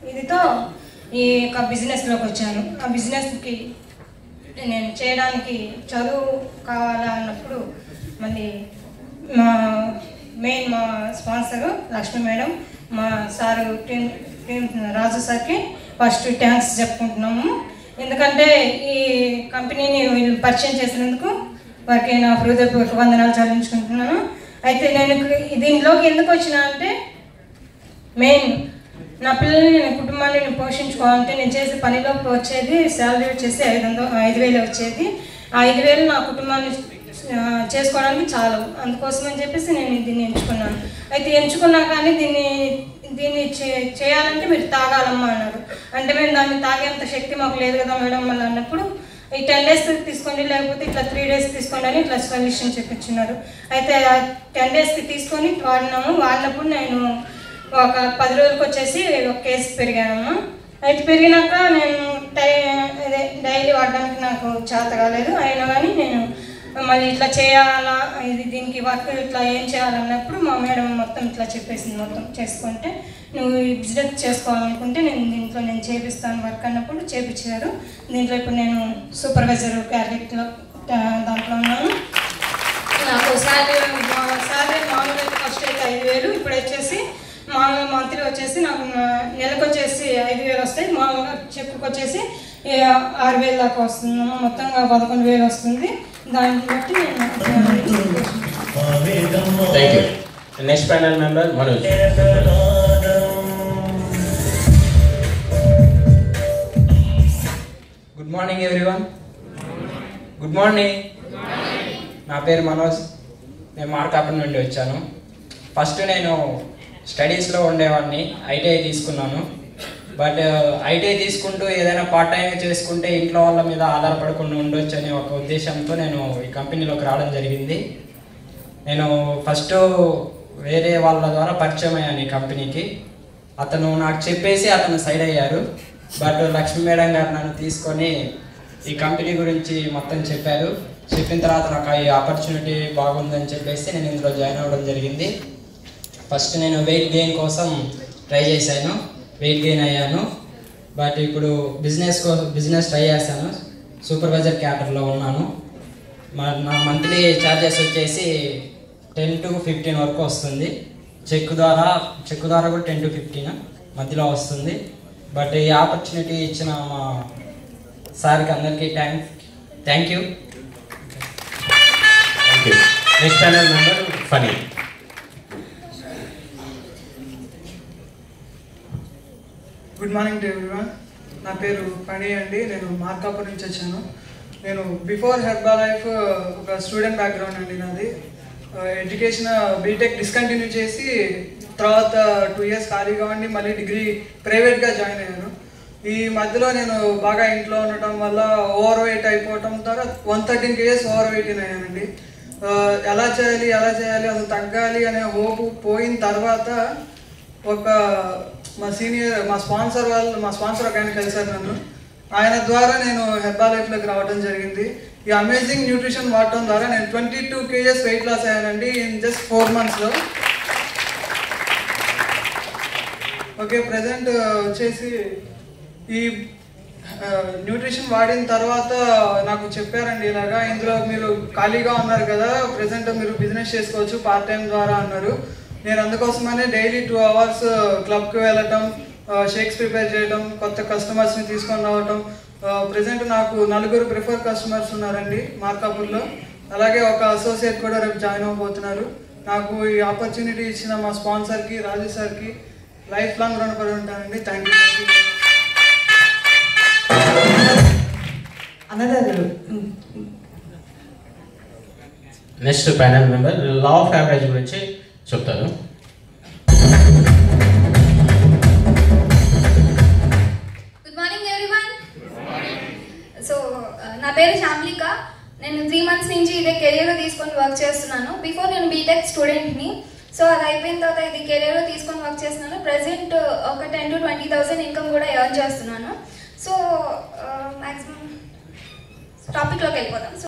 ఇదితో ఈ యొక్క బిజినెస్లోకి వచ్చాను ఆ బిజినెస్కి నేను చేయడానికి చదువు కావాలా అన్నప్పుడు మళ్ళీ మా మెయిన్ మా స్పాన్సర్ లక్ష్మి మేడం మా సారు టీమ్ టీమ్ రాజు సార్కి ఫస్ట్ థ్యాంక్స్ చెప్పుకుంటున్నాము ఎందుకంటే ఈ కంపెనీని వీళ్ళు పరిచయం చేసినందుకు వారికి నా హృదయపూర్వక వందనాలు చెల్లించుకుంటున్నాను అయితే నేను ఇక్కడ- దీనిలోకి ఎందుకు వచ్చినా అంటే మెయిన్ నా పిల్లల్ని నేను కుటుంబాన్ని నేను పోషించుకోవాలంటే నేను చేసే పనిలో వచ్చేది శాలరీ వచ్చేసి ఐదు వందలు ఐదు వేలు వచ్చేది ఆ ఐదు వేలు నా కుటుంబాన్ని ఆ, చేసుకోవడానికి చాలు అందుకోసం అని చెప్పేసి నేను దీన్ని ఎంచుకున్నాను అయితే ఎంచుకున్నా కానీ దీన్ని దీన్ని చే- చేయాలంటే మీరు తాగాలమ్మా అన్నారు అంటే మేము దాన్ని తాగేంత శక్తి మాకు లేదు కదా మేడం మళ్ళీ అన్నప్పుడు ఈ టెన్ డేస్ తీసుకోండి లేకపోతే ఇట్లా త్రీ డేస్ తీసుకోండి అని ఇట్లా సొల్యూషన్ చెప్పించున్నారు అయితే ఆ టెన్ డేస్కి తీసుకొని వాడినాము వాడినప్పుడు నేను ఒక పది రోజులకు వచ్చేసి ఒక కేసు పెరిగాను అయితే పెరిగినాక నేను డై అదే డైలీ వాడడానికి నాకు చేత కాలేదు అయినా కానీ నేను మళ్ళీ ఇట్లా చేయాలా ఇది దీనికి వర్క్ ఇట్లా ఏం చేయాలన్నప్పుడు మా మేడం మొత్తం ఇట్లా చెప్పేసింది మొత్తం చేసుకుంటే నువ్వు ఈ బిజినెస్ చేసుకోవాలనుకుంటే నేను దీంట్లో నేను చేపిస్తాను వర్క్ అన్నప్పుడు చేపించారు దీంట్లో ఇప్పుడు నేను సూపర్వైజర్ క్యారెక్ట్లో దాంట్లో ఉన్నాను నాకు శాలరీ శాలరీ మామూలుగా అయితే ఫస్ట్ అయితే ఐదు వేలు ఇప్పుడు వచ్చేసి మామూలుగా మంత్లీ వచ్చేసి నాకు నా- నెలకు వచ్చేసి ఐదు వేలు వస్తాయి మామూలుగా చెప్పుకు వచ్చేసి ఏ ఆరు వేలు దాకా వస్తుంది మొత్తంగా పదకొండు వేలు వస్తుంది దాన్ని బట్టి నేను thank you next panel member Manoj good morning everyone good morning నా పేరు మనోజ్ నేను మార్కాపురం నుండి వచ్చాను ఫస్ట్ నేను స్టడీస్లో ఉండేవాడిని ఐటీఐ తీసుకున్నాను బట్ ఐటీఐ తీసుకుంటూ ఏదైనా పార్ట్ టైం చేసుకుంటే ఇంట్లో వాళ్ళ మీద ఆధారపడకుండా ఉండొచ్చు అనే ఒక ఉద్దేశంతో నేను ఈ కంపెనీలోకి రావడం జరిగింది నేను ఫస్ట్ వేరే వాళ్ళ ద్వారా పరిచయం అయ్యాను ఈ కంపెనీకి అతను నాకు చెప్పేసి అతను సైడ్ అయ్యారు బట్ లక్ష్మీ మేడం గారు నన్ను తీసుకొని ఈ కంపెనీ గురించి మొత్తం చెప్పారు చెప్పిన తర్వాత నాకు ఈ ఆపర్చునిటీ బాగుందని చెప్పేసి నేను ఇందులో జాయిన్ అవ్వడం జరిగింది ఫస్ట్ నేను వెయిట్ గెయిన్ కోసం ట్రై చేశాను వెయిట్ గెయిన్ అయ్యాను బట్ ఇప్పుడు బిజినెస్ కోసం బిజినెస్ ట్రై చేశాను సూపర్వైజర్ క్యాటర్లో ఉన్నాను మా నా మంత్లీ ఛార్జెస్ వచ్చేసి టెన్ టు ఫిఫ్టీన్ వరకు వస్తుంది చెక్ ద్వారా చెక్ ద్వారా కూడా టెన్ టు ఫిఫ్టీన్ మధ్యలో వస్తుంది బట్ ఈ ఆపర్చునిటీ ఇచ్చిన మా సార్కి అందరికీ thank thank you thank you next panel member Phani good morning to everyone నా పేరు పణి అండి నేను మార్కాపూర్ నుంచి వచ్చాను నేను బిఫోర్ హెర్బా లైఫ్ ఒక స్టూడెంట్ బ్యాక్గ్రౌండ్ అండి నాది ఎడ్యుకేషన్ బీటెక్ డిస్కంటిన్యూ చేసి తర్వాత టూ ఇయర్స్ ఖాళీగా ఉండి మళ్ళీ డిగ్రీ ప్రైవేట్గా జాయిన్ అయ్యాను ఈ మధ్యలో నేను బాగా ఇంట్లో ఉండటం వల్ల ఓవర్ వెయిట్ అయిపోవటం ద్వారా one thirteen KGs over weight అయ్యానండి ఆ, ఎలా చేయాలి ఎలా చేయాలి అసలు తగ్గాలి అనే హోప్ పోయిన తర్వాత ఒక మా సీనియర్ మా స్పాన్సర్ వాళ్ళు మా స్పాన్సర్ ఒక ఆయన కలిశారు నన్ను ఆయన ద్వారా నేను హెర్బా లైఫ్లోకి రావడం జరిగింది ఈ అమేజింగ్ న్యూట్రిషన్ వాడటం ద్వారా నేను twenty two KGs weight loss అయ్యానండి ఇన్ జస్ట్ ఫోర్ మంత్స్లో ఓకే ప్రజెంట్ వచ్చేసి ఈ న్యూట్రిషన్ వాడిన తర్వాత నాకు చెప్పారండి ఇలాగా ఇందులో మీరు ఖాళీగా ఉన్నారు కదా ప్రజెంట్ మీరు బిజినెస్ చేసుకోవచ్చు పార్ట్ టైం ద్వారా అన్నారు నేను అందుకోసమనే డైలీ టూ అవర్స్ క్లబ్కి వెళ్ళటం షేక్స్ ప్రిపేర్ చేయడం కొత్త కస్టమర్స్ని తీసుకొని రావటం ప్రజెంట్ నాకు నలుగురు ప్రిఫర్ కస్టమర్స్ ఉన్నారండి మార్కాపూర్లో అలాగే ఒక అసోసియేట్ కూడా రేపు జాయిన్ అవ్వబోతున్నారు నాకు ఈ ఆపర్చునిటీ ఇచ్చిన మా స్పాన్సర్కి రాజు సార్కి లైఫ్ లాంగ్ రుణపడి ఉంటానండి థ్యాంక్ యూ థ్యాంక్ యూ అన్నగారు next panel member law of average గురించి చెప్తారు గుడ్ మార్నింగ్ ఎవ్రీవన్ సో నా పేరు శాంబ్లిక నేను త్రీ మంత్స్ నుంచి ఇదే కెరియర్ తీసుకొని వర్క్ చేస్తున్నాను బిఫోర్ నేను బీటెక్ స్టూడెంట్ని సో అది అయిపోయిన తర్వాత ఇది కెరియర్ తీసుకొని వర్క్ చేస్తున్నాను ప్రెసెంట్ ఒక ten to twenty thousand income కూడా ఎర్న్ చేస్తున్నాను సో మ్యాక్సిమం టాపిక్లోకి వెళ్ళిపోతాం సో